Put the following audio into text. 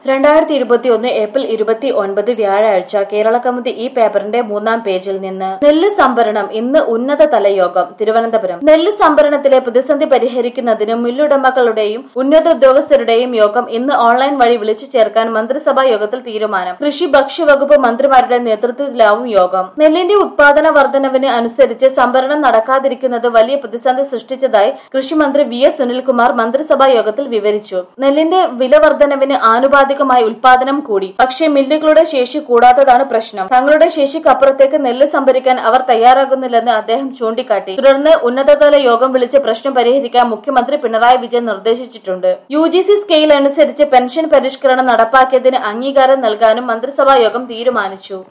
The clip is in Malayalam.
രണ്ടായിരത്തി ഇരുപത്തിയൊന്ന് ഏപ്രിൽ ഇരുപത്തി ഒൻപത് വ്യാഴാഴ്ച കേരള കമ്മിറ്റി ഈ പേപ്പറിന്റെ മൂന്നാം പേജിൽ നിന്ന് നെല്ല് സംഭരണം ഇന്ന് ഉന്നതതല യോഗം തിരുവനന്തപുരം നെല്ല് സംഭരണത്തിലെ പ്രതിസന്ധി പരിഹരിക്കുന്നതിന് മില്ലുടമകളുടെയും ഉന്നത ഉദ്യോഗസ്ഥരുടെയും യോഗം ഇന്ന് ഓൺലൈൻ വഴി വിളിച്ചു ചേർക്കാൻ മന്ത്രിസഭാ യോഗത്തിൽ തീരുമാനം കൃഷി ഭക്ഷ്യവകുപ്പ് മന്ത്രിമാരുടെ നേതൃത്വത്തിലാവും യോഗം നെല്ലിന്റെ ഉത്പാദന വർധനവിന് അനുസരിച്ച് സംഭരണം നടക്കാതിരിക്കുന്നത് വലിയ പ്രതിസന്ധി സൃഷ്ടിച്ചതായി കൃഷിമന്ത്രി വി എസ് സുനിൽകുമാർ മന്ത്രിസഭാ യോഗത്തിൽ വിവരിച്ചു നെല്ലിന്റെ വില വർധനവിന് ആനുപാതികമായി ഉൽപാദനം കൂടി പക്ഷേ മില്ലുകളുടെ ശേഷി കൂടാത്തതാണ് പ്രശ്നം തങ്ങളുടെ ശേഷിക്കപ്പുറത്തേക്ക് നെല്ല് സംഭരിക്കാൻ അവർ തയ്യാറാകുന്നില്ലെന്ന് അദ്ദേഹം ചൂണ്ടിക്കാട്ടി തുടർന്ന് ഉന്നതതല യോഗം വിളിച്ച് പ്രശ്നം പരിഹരിക്കാൻ മുഖ്യമന്ത്രി പിണറായി വിജയൻ നിർദ്ദേശിച്ചിട്ടുണ്ട് യു ജി സി സ്കെയിൽ അനുസരിച്ച് പെൻഷൻ പരിഷ്കരണം നടപ്പാക്കിയതിന് അംഗീകാരം നൽകാനും മന്ത്രിസഭാ യോഗം തീരുമാനിച്ചു